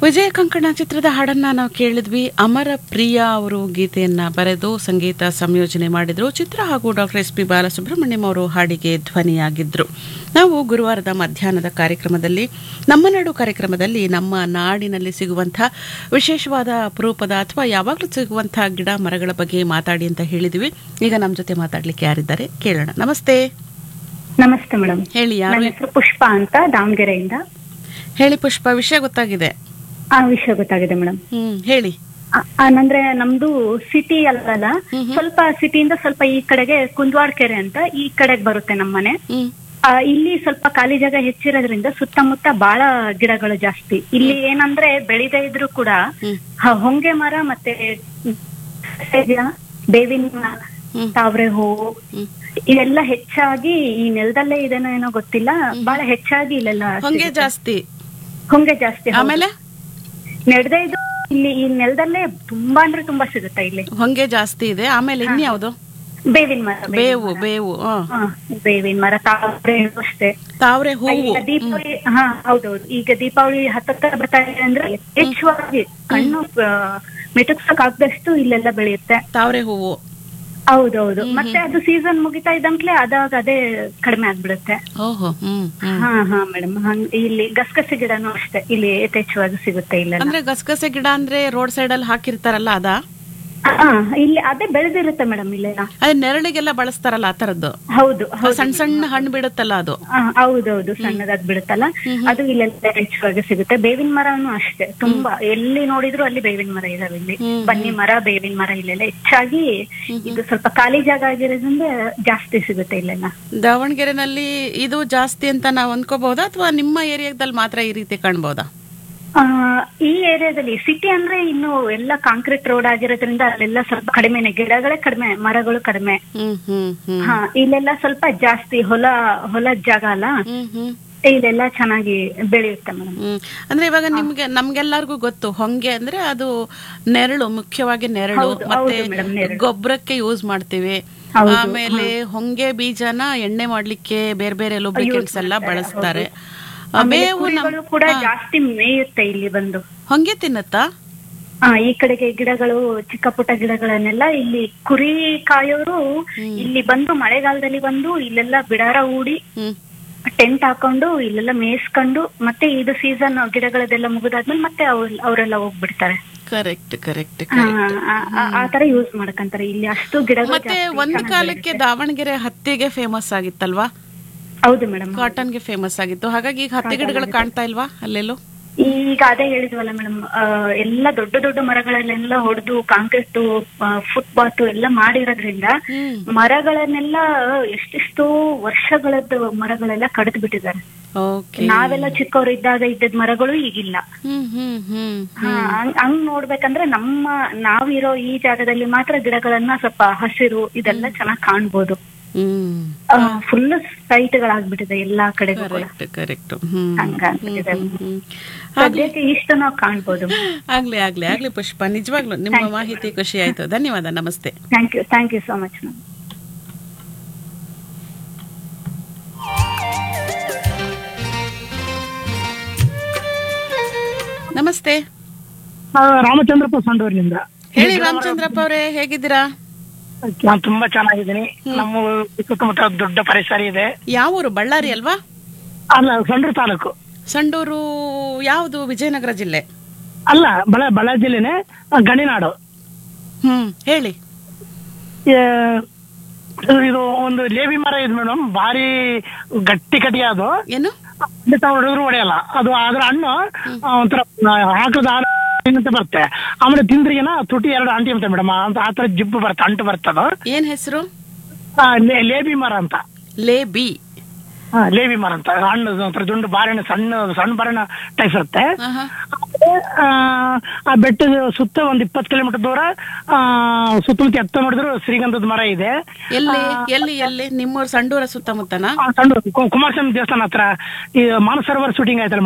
ವಿಜಯ ಕಂಕಣ ಚಿತ್ರದ ಹಾಡನ್ನ ನಾವು ಕೇಳಿದ್ವಿ ಅಮರ ಪ್ರಿಯ ಅವರು ಗೀತೆಯನ್ನ ಬರೆದು ಸಂಗೀತ ಸಂಯೋಜನೆ ಮಾಡಿದ್ರು ಚಿತ್ರ ಹಾಗೂ ಡಾಕ್ಟರ್ ಎಸ್ ಪಿ ಬಾಲಸುಬ್ರಹ್ಮಣ್ಯಂ ಅವರು ಹಾಡಿಗೆ ಧ್ವನಿಯಾಗಿದ್ರು ನಾವು ಗುರುವಾರದ ಮಧ್ಯಾಹ್ನದ ಕಾರ್ಯಕ್ರಮದಲ್ಲಿ ನಮ್ಮ ನಾಡು ಕಾರ್ಯಕ್ರಮದಲ್ಲಿ ನಮ್ಮ ನಾಡಿನಲ್ಲಿ ಸಿಗುವಂತಹ ವಿಶೇಷವಾದ ಅಪರೂಪದ ಅಥವಾ ಯಾವಾಗಲೂ ಸಿಗುವಂತಹ ಗಿಡ ಮರಗಳ ಬಗ್ಗೆ ಮಾತಾಡಿ ಅಂತ ಹೇಳಿದ್ವಿ ಈಗ ನಮ್ಮ ಜೊತೆ ಮಾತಾಡ್ಲಿಕ್ಕೆ ಯಾರಿದ್ದಾರೆ ಕೇಳೋಣ ನಮಸ್ತೆ ನಮಸ್ತೆ ಮೇಡಮ್ ಹೇಳಿ ಯಾರು ನನ್ನ ಹೆಸರು ಪುಷ್ಪ ಅಂತ ದಾವಣಗೆರೆಯಿಂದ ಹೇಳಿ ಪುಷ್ಪ ವಿಷಯ ಗೊತ್ತಾಗಿದೆ ಆ ವಿಷಯ ಗೊತ್ತಾಗಿದೆ ಮೇಡಮ್ ಹ್ಮ್ ಹೇಳಿ ಅಂದ್ರೆ ನಮ್ದು ಸಿಟಿ ಅಲ್ಲಲ್ಲ ಸ್ವಲ್ಪ ಸಿಟಿಯಿಂದ ಸ್ವಲ್ಪ ಈ ಕಡೆಗೆ ಕುಂದವಾಡ ಕೆರೆ ಅಂತ ಈ ಕಡೆಗೆ ಬರುತ್ತೆ ನಮ್ಮ ಮನೆ ಹ್ಮ್ ಆ, ಇಲ್ಲಿ ಸ್ವಲ್ಪ ಖಾಲಿ ಜಾಗ ಹೆಚ್ಚಿರೋದ್ರಿಂದ ಸುತ್ತಮುತ್ತ ಬಹಳ ಗಿಡಗಳು ಜಾಸ್ತಿ ಇಲ್ಲಿ ಏನಂದ್ರೆ ಬೆಳಿದೇ ಇದ್ರು ಕೂಡ ಹ್ಮ್ ಹ- ಹೊಂಗೆ ಮರ ಮತ್ತೆ ಸಸ್ಯಜ, ಬೇವಿನ ಮರ, ಹ್ಮ್. ತಾವರೆ ಹೂವು ಹ್ಮ್ ಇವೆಲ್ಲ ಹೆಚ್ಚಾಗಿ ಈ ನೆಲದಲ್ಲೇ ಇದೇನೋ ಏನೋ ಗೊತ್ತಿಲ್ಲ ಬಹಳ ಹೆಚ್ಚಾಗಿ ಇಲ್ಲೆಲ್ಲ ಹೊಂಗೆ ಸಿಗುತ್ತೆ. ಜಾಸ್ತಿ ಹೊಂಗೆ ಜಾಸ್ತಿ ಹೌದು. ಆಮೇಲೆ ನೆಡ್ದೇ ಇದು ಇಲ್ಲಿ ಈ ನೆಲದಲ್ಲೇ ತುಂಬಾ ಅಂದ್ರೆ ತುಂಬಾ ಸಿಗುತ್ತೆ ಇಲ್ಲಿ ಹೊಂಗೆ ಜಾಸ್ತಿ ಇದೆ ಆಮೇಲೆ ಇನ್ಯಾವುದು ಬೇವಿನ ಮರ ಬೇವು ಬೇವು ಆ. ಹಾ, ಬೇವಿನ ಮರ ತಾವರೆ ಹಣ್ಣು ಅಷ್ಟೇ ತಾವ್ರೆ ಹೂವು ಈಗ ದೀಪಾವಳಿ ಹಾ ಹೌದೌದು ಈಗ ದೀಪಾವಳಿ ಹತ್ತತ್ರ ಬರ್ತಾ ಇದೆ ಅಂದ್ರೆ ಯಥೇಚ್ಛವಾಗಿ ಕಣ್ಣು ಆ, ಮಿಟುಕ್ಸಕ್ ಆಗದಷ್ಟು ಇಲ್ಲೆಲ್ಲ ಬೆಳೆಯುತ್ತೆ ತಾವ್ರೆ ಹೂವು ಹೌದೌದು ಮತ್ತೆ ಅದು ಸೀಸನ್ ಮುಗಿತಾ ಇದ್ದಂಕ್ಲೆ ಅದಾಗ ಅದೇ ಕಡಿಮೆ ಆಗ್ಬಿಡುತ್ತೆ ಓಹೋ ಹ್ಮ್ ಹ್ಮ್ ಹಾ ಹಾ ಮೇಡಮ್ ಇಲ್ಲಿ ಗಸಗಸೆ ಗಿಡನೂ ಅಷ್ಟೇ ಇಲ್ಲಿ ಯಥೇಚ್ಛವಾಗಿ ಸಿಗುತ್ತೆ ಇಲ್ಲೆಲ್ಲ ಅಂದ್ರೆ ಗಸಗಸೆ ಗಿಡ ಅಂದ್ರೆ ರೋಡ್ ಸೈಡ್ ಅಲ್ಲಿ ಹಾಕಿರ್ತಾರಲ್ಲ ಅದ ಹಾ ಇಲ್ಲಿ ಅದೇ ಬೆಳೆದಿರುತ್ತೆ ಮೇಡಮ್ ಇಲ್ಲೆಲ್ಲ ಅದೇ ನೆರಳಿಗೆಲ್ಲ ಬಳಸ್ತಾರಲ್ಲ ಆ ತರದ್ದು ಹೌದು ಹೌದು ಸಣ್ಣ ಸಣ್ಣ ಹಣ್ಣು ಬಿಡುತ್ತಲ್ಲ ಅದು ಆ, ಹೌದೌದು ಸಣ್ಣದಾಗಿ ಬಿಡುತ್ತಲ್ಲ ಅದು ಇಲ್ಲೆಲ್ಲ ಹೆಚ್ಚಾಗಿ ಸಿಗುತ್ತೆ ಬೇವಿನ ಮರನು ಅಷ್ಟೇ ತುಂಬಾ ಎಲ್ಲಿ ನೋಡಿದ್ರು ಅಲ್ಲಿ ಬೇವಿನ ಮರ ಇದಾವೆ ಇಲ್ಲಿ ಬನ್ನಿ ಮರ ಬೇವಿನ ಮರ ಇಲ್ಲೆಲ್ಲ ಹೆಚ್ಚಾಗಿ ಇದು ಸ್ವಲ್ಪ ಖಾಲಿ ಜಾಗ ಆಗಿರೋದ್ರಿಂದ ಜಾಸ್ತಿ ಸಿಗುತ್ತೆ ಇಲ್ಲೆಲ್ಲ ದಾವಣಗೆರೆನಲ್ಲಿ ಇದು ಜಾಸ್ತಿ ಅಂತ ನಾವು ಅಂದ್ಕೋಬಹುದಾ ಅಥವಾ ನಿಮ್ಮ ಏರಿಯಾದಲ್ಲಿ ಮಾತ್ರ ಈ ರೀತಿ ಕಾಣ್ಬೋದಾ ಆ, ಈ ಏರಿಯಾದಲ್ಲಿ ಸಿಟಿ ಅಂದ್ರೆ ಇನ್ನು ಎಲ್ಲ ಕಾಂಕ್ರೀಟ್ ರೋಡ್ ಆಗಿರೋದ್ರಿಂದ ಅಲ್ಲೆಲ್ಲ ಸ್ವಲ್ಪ ಕಡಿಮೆನೆ ಗಿಡಗಳೇ ಕಡಿಮೆ ಮರಗಳು ಕಡಿಮೆ ಹ್ಮ್ ಹ್ಮ್ ಹ್ಮ್ ಹಾ ಇಲ್ಲೆಲ್ಲ ಸ್ವಲ್ಪ ಜಾಸ್ತಿ ಹೊಲ ಹೊಲದ ಜಾಗ ಅಲ್ಲ ಹ್ಮ್ ಹ್ಮ್ ಇಲ್ಲೆಲ್ಲ ಚೆನ್ನಾಗಿ ಬೆಳೆಯುತ್ತೆ ಮೇಡಮ್ ಹ್ಮ್ ಅಂದ್ರೆ ಇವಾಗ ನಿಮ್ಗೆ ನಮ್ಗೆಲ್ಲರಿಗೂ ಗೊತ್ತು ಹೊಂಗೆ ಅಂದ್ರೆ ಅದು ನೆರಳು ಮುಖ್ಯವಾಗಿ ನೆರಳು ಹೌದು, ಮತ್ತೆ ಹೌದು madam, ನೆರಳು. ಗೊಬ್ಬರಕ್ಕೆ ಯೂಸ್ ಮಾಡ್ತೀವಿ ಹೌದು, ಆಮೇಲೆ ಹೊಂಗೆ ಬೀಜನ ಎಣ್ಣೆ ಮಾಡ್ಲಿಕ್ಕೆ ಬೇರೆ ಬೇರೆ ಲುಬ್ರಿಕೆಂಟ್ಸ್ ಎಲ್ಲ ಬಳಸ್ತಾರೆ ಆ, ಆಮೇಲೆ ಬೇವು ನಮ್- ಕುರಿಗಳು ಕೂಡ ಜಾಸ್ತಿ ಮೇಯುತ್ತೆ ಇಲ್ಲಿ ಬಂದು ಹೊಂಗೆ ತಿನ್ನತ್ತಾ ಆ ಈ ಕಡೆಗೆ ಗಿಡಗಳು ಚಿಕ್ಕ ಪುಟ್ಟ ಗಿಡಗಳನ್ನೆಲ್ಲ ಇಲ್ಲಿ ಕುರಿ ಕಾಯೋರು ಇಲ್ಲಿ ಬಂದು ಮಳೆಗಾಲದಲ್ಲಿ ಬಂದು ಇಲ್ಲೆಲ್ಲ ಬಿಡಾರ ಹೂಡಿ ಹ್ಮ್ ಟೆಂಟ್ ಹಾಕೊಂಡು ಇಲ್ಲೆಲ್ಲ ಮೇಯಿಸ್ಕೊಂಡು ಮತ್ತೆ ಇದು ಸೀಸನ್ ಗಿಡಗಳದೆಲ್ಲ ಮುಗಿದಾದ್ಮೇಲೆ ಮತ್ತೆ ಅವ್ರ್- ಅವರೆಲ್ಲ ಹೋಗ್ಬಿಡ್ತಾರೆ ಕರೆಕ್ಟ್ ಕರೆಕ್ಟ್ ಆ, ಆ- ಆ- ಆ ತರ ಯೂಸ್ ಮಾಡ್ಕಂತಾರೆ ಇಲ್ಲಿ ಅಷ್ಟು ಗಿಡಗಳು ಮತ್ತೆ ಜಾಸ್ತಿ ಒಂದು ಚೆನ್ನಾಗ್ ಕಾಲಕ್ಕೆ ಬೆಳೆಯುತ್ತೆ. ದಾವಣಗೆರೆ ಹತ್ತಿಗೆ ಫೇಮಸ್ ಆಗಿತ್ತಲ್ವಾ ಹೌದು ಮೇಡಮ್ ಕಾಟನ್ಗೆ ಫೇಮಸ್ ಆಗಿತ್ತು ಹಾಗಾಗಿ ಈಗ ಹತ್ತಿ ಗಿಡಗಳು ಕಾಣ್ತಾ ಇಲ್ವಾ ಅಲ್ಲೆಲ್ಲೂ ಈಗ ಅದೇ ಹೇಳಿದ್ವಲ್ಲ ಮೇಡಮ್ ಎಲ್ಲ ದೊಡ್ಡ ದೊಡ್ಡ ಮರಗಳನ್ನೆಲ್ಲ ಹೊಡೆದು ಕಾಂಕ್ರೀಟ್ ಫುಟ್ಪಾತ್ ಎಲ್ಲ ಮಾಡಿರೋದ್ರಿಂದ ಹ್ಮ್ ಮರಗಳನ್ನೆಲ್ಲ ಎಷ್ಟೆಷ್ಟೋ ವರ್ಷಗಳದ್ದು ಮರಗಳೆಲ್ಲ ಕಡಿದು ಬಿಟ್ಟಿದ್ದಾರೆ ಓಕೆ ನಾವೆಲ್ಲ ಚಿಕ್ಕವರಿದ್ದಾಗ ಇದ್ದದ್ ಮರಗಳು ಈಗಿಲ್ಲ ಹ್ಮ್ ಹ್ಮ್ ಹ್ಮ್ ಹಾ, ಹಂಗ್ ಹಂಗ್ ನೋಡ್ಬೇಕಂದ್ರೆ ನಮ್ಮ ನಾವಿರೋ ಈ ಜಾಗದಲ್ಲಿ ಮಾತ್ರ ಗಿಡಗಳನ್ನ ಸ್ವಲ್ಪ ಹಸಿರು ಇದೆಲ್ಲ ಚೆನ್ನಾಗ್ ಕಾಣ್ಬೋದು ಹ್ಮ್ ಫುಲ್ ಸೈಟ್ಗಳಾಗ್ಬಿಟ್ಟಿದೆ ಎಲ್ಲಾ ಕಡೆಗೂ ಕೂಡ ಕರೆಕ್ಟ್ ಕರೆಕ್ಟ್ ಹ್ಮ್ ಹಂಗಾಗ್ಬಿಟ್ಟಿದೆ ಹ್ಮ್ ಸದ್ಯಕ್ಕೆ ಇಷ್ಟು ನಾವು ಕಾಣ್ಬೋದು ಆಗ್ಲಿ ಆಗ್ಲಿ ಆಗ್ಲಿ ಪುಷ್ಪ ನಿಜವಾಗ್ಲು ನಿಮ್ಮ ಮಾಹಿತಿ ಖುಷಿ ಆಯ್ತು ಧನ್ಯವಾದ ನಮಸ್ತೆ thank you thank you so much ma'am ನಮಸ್ತೆ ಆ, ರಾಮಚಂದ್ರಪ್ಪ ಸಂಡೂರಿನಿಂದ ಹೇಳಿ ರಾಮಚಂದ್ರಪ್ಪ ಅವರೇ ಹೇಗಿದ್ದೀರಾ ನಾನು ತುಂಬಾ ಚೆನ್ನಾಗಿದ್ದೀನಿ ನಮ್ಮ ಸುತ್ತಮುತ್ತ ದೊಡ್ಡ ಪರಿಸರ ಇದೆ ಯಾವ ಊರು ಬಳ್ಳಾರಿ ಅಲ್ವಾ ಅಲ್ಲ ಸಂಡೂರು ತಾಲೂಕು ಸಂಡೂರು ಯಾವುದು ವಿಜಯನಗರ ಜಿಲ್ಲೆ ಅಲ್ಲ ಬಳ ಬಳ್ಳಾರಿ ಜಿಲ್ಲೆನೆ ಆ, ಗಣಿನಾಡು ಹ್ಮ್ ಹೇಳಿ ಆ, ಇದು ಒಂದು ಲೇಬಿ ಮರ ಇದೆ ಮೇಡಮ್ ಭಾರಿ ಗಟ್ಟಿ ಕಟಿ ಅದು ಏನು ಖಂಡಿತ ಹೊಡೆದ್ರು ಹೊಡೆಯಲ್ಲ ಅದು ಅದ್ರ ಹಣ್ಣು ಆ, ಒಂಥರ ಹಾಕದ ಅಂತ ಬರುತ್ತೆ ಆಮೇಲೆ ತಿಂದ್ರಿಗೆನ ತುಟಿ ಎರಡು ಅಂಟಿ ಅಂತ ಮೇಡಮ್ ಅಂತ ಆ ತರ ಜಿಬ್ಬು ಬರುತ್ತೆ ಅಂಟು ಬರ್ತದ ಏನ್ ಹೆಸರು ಲೇಬಿ ಮರ ಅಂತ ಲೇ ಬಿ ಹಾ, ಲೇವಿ ಮರ ಅಂತ ಹಣ್ಣು ಒಂಥರ ದುಂಡು ಬಾಳೆಹಣ್ಣು ಸಣ್ಣ ಸಣ್ಣ ಬಾಳೆಹಣ್ಣು ಟೈಪ್ ಇರುತ್ತೆ ಆಹಾ. ಆ, ಆ ಬೆಟ್ಟದ ಸುತ್ತ ಒಂದ್ ಇಪ್ಪತ್ತು ಕಿಲೋಮೀಟರ್ ದೂರ ಆ, ಸುತ್ತಮುತ್ತ ಎತ್ತ ನೋಡಿದ್ರು ಶ್ರೀಗಂಧದ ಮರ ಇದೆ ಎಲ್ಲಿ ಎಲ್ಲಿ ಎಲ್ಲಿ ನಿಮ್ಮೂರು ಸಂಡೂರ ಸುತ್ತಮುತ್ತನಾ ಆ, ಸಣ್ಣ ಕು- ಕುಮಾರಸ್ವಾಮಿ ದೇವಸ್ಥಾನ ಹತ್ರ ಈ ಮಾನಸರೋವರ ಶೂಟಿಂಗ್ ಆಯ್ತಲ್ಲ